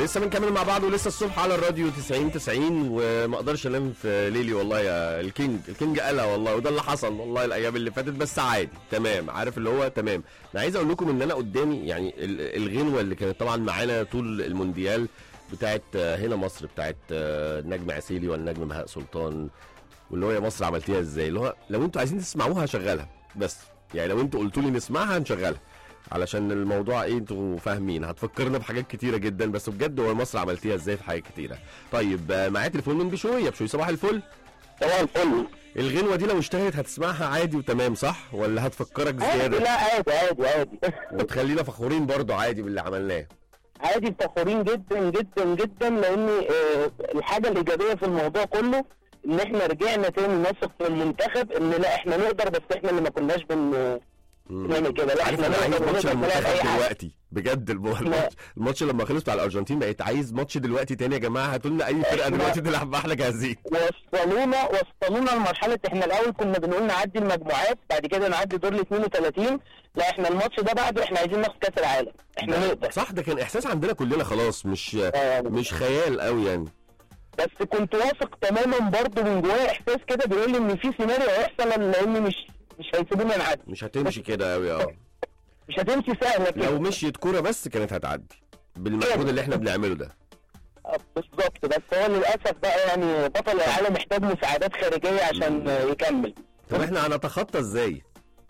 لسه بنكمل مع بعض ولسه الصبح على الراديو 90 90 وما اقدرش انام في ليلي والله يا الكينج الكينج قالها والله وده اللي حصل والله الايام اللي فاتت بس عادي تمام عارف اللي هو تمام انا عايز اقول لكم ان انا قدامي يعني ال- الغنوه اللي كانت طبعا معانا طول المونديال بتاعت آه، هنا مصر بتاعت آه، النجم عسيلي والنجم بهاء سلطان واللي هو يا مصر عملتيها ازاي اللي هو لو انتوا عايزين تسمعوها هشغلها بس يعني لو انتوا قلتوا لي نسمعها هنشغلها علشان الموضوع ايه انتوا فاهمين هتفكرنا بحاجات كتيره جدا بس بجد هو مصر عملتيها ازاي في حاجات كتيره طيب آه، معايا تليفون من بشويه بشوي صباح الفل طبعا الفل الغنوه دي لو اشتهرت هتسمعها عادي وتمام صح ولا هتفكرك عادي زياده لا عادي عادي عادي وتخلينا فخورين برضو عادي باللي عملناه عادي فخورين جدا جدا جدا لان آه، الحاجه الايجابيه في الموضوع كله ان احنا رجعنا تاني نثق في المنتخب ان لا احنا نقدر بس احنا اللي ما كناش بن مم. بنعمل كده لا عارف احنا انا عايز نقدر ماتش ونقدر نلعب اي المنتخب حاجه دلوقتي بجد الم- الماتش الماتش لما خلص بتاع الارجنتين بقيت عايز ماتش دلوقتي تاني يا جماعه هاتوا لنا اي فرقه إحنا- دلوقتي تلعب ما احنا جاهزين وصلونا وصلونا لمرحله احنا الاول كنا بنقول نعدي المجموعات بعد كده نعدي دور ال 32 لا احنا الماتش ده بعده احنا عايزين ناخد كاس العالم احنا نقدر صح ده كان احساس عندنا كلنا خلاص مش آه، مش خيال قوي يعني بس كنت واثق تماما برضه من جوايا احساس كده بيقول لي ان في سيناريو هيحصل لان مش مش هيسيبونا نعدي مش هتمشي كده قوي اه مش هتمشي سهله كده لو مشيت كوره بس كانت هتعدي بالمجهود اللي احنا بنعمله ده آه، بالظبط بس هو للاسف بقى يعني بطل العالم محتاج مساعدات خارجيه عشان آه، يكمل طب احنا هنتخطى ازاي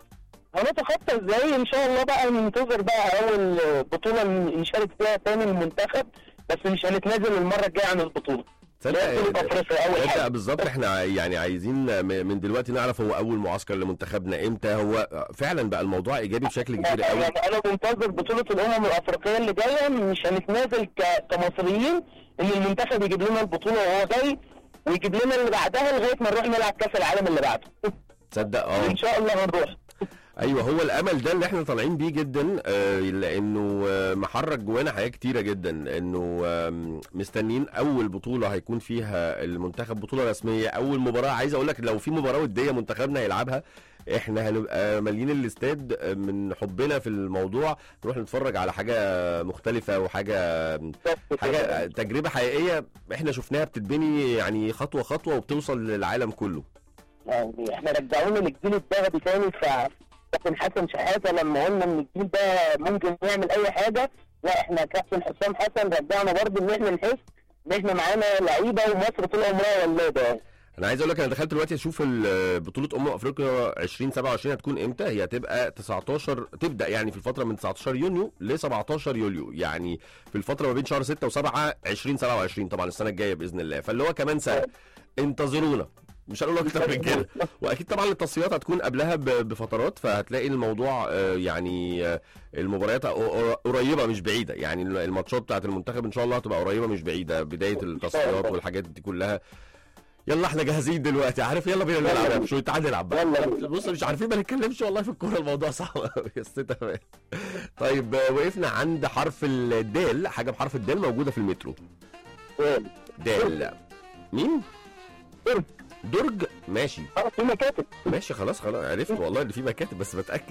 هنتخطى ازاي ان شاء الله بقى ننتظر بقى اول بطوله نشارك فيها تاني المنتخب بس مش هنتنازل المره الجايه عن البطوله تصدق لا، بطولة أفريقيا أول تصدق حاجة. بالظبط احنا يعني عايزين م- من دلوقتي نعرف هو اول معسكر لمنتخبنا امتى هو فعلا بقى الموضوع ايجابي بشكل كبير قوي يعني انا منتظر بطوله الامم الافريقيه اللي جايه مش هنتنازل ك- كمصريين ان المنتخب يجيب لنا البطوله وهو جاي ويجيب لنا اللي بعدها لغايه ما نروح نلعب كاس العالم اللي بعده تصدق اه ان شاء الله هنروح ايوه هو الامل ده اللي احنا طالعين بيه جدا آه، لانه آه، محرك جوانا حاجات كتيره جدا انه آم، مستنيين اول بطوله هيكون فيها المنتخب بطوله رسميه اول مباراه عايز اقول لك لو في مباراه وديه منتخبنا هيلعبها احنا هنبقى مالين الاستاد من حبنا في الموضوع نروح نتفرج على حاجه مختلفه وحاجه حاجه تجربه حقيقيه احنا شفناها بتتبني يعني خطوه خطوه وبتوصل للعالم كله يعني احنا رجعونا للجيل الذهبي تاني ف كابتن حسن شحاته لما قلنا ان الجيل ده ممكن يعمل اي حاجه لا احنا كابتن حسام حسن رجعنا برضه ان احنا نحس ان احنا معانا لعيبه ومصر طول عمرها ولاده يعني انا عايز اقول لك انا دخلت دلوقتي اشوف ال- بطوله امم افريقيا 2027 هتكون امتى هي هتبقى 19 تبدا يعني في الفتره من 19 يونيو ل 17 يوليو يعني في الفتره ما بين شهر 6 و7 2027 طبعا السنه الجايه باذن الله فاللي هو كمان سنه انتظرونا مش هنقول اكتر من كده واكيد طبعا التصفيات هتكون قبلها ب- بفترات فهتلاقي الموضوع آه، يعني آه، المباريات قر- قريبه مش بعيده يعني الماتشات بتاعت المنتخب ان شاء الله هتبقى قريبه مش بعيده بدايه التصفيات والحاجات دي كلها يلا احنا جاهزين دلوقتي عارف يلا بينا نلعب يا شوي تعال نلعب بقى يلا. بص مش عارفين ما نتكلمش والله في الكوره الموضوع صعب قوي بس تمام طيب آه، وقفنا عند حرف الدال حاجه بحرف الدال موجوده في المترو دال مين درج درج ماشي اه في مكاتب ماشي خلاص خلاص عرفت والله ان في مكاتب بس بتاكد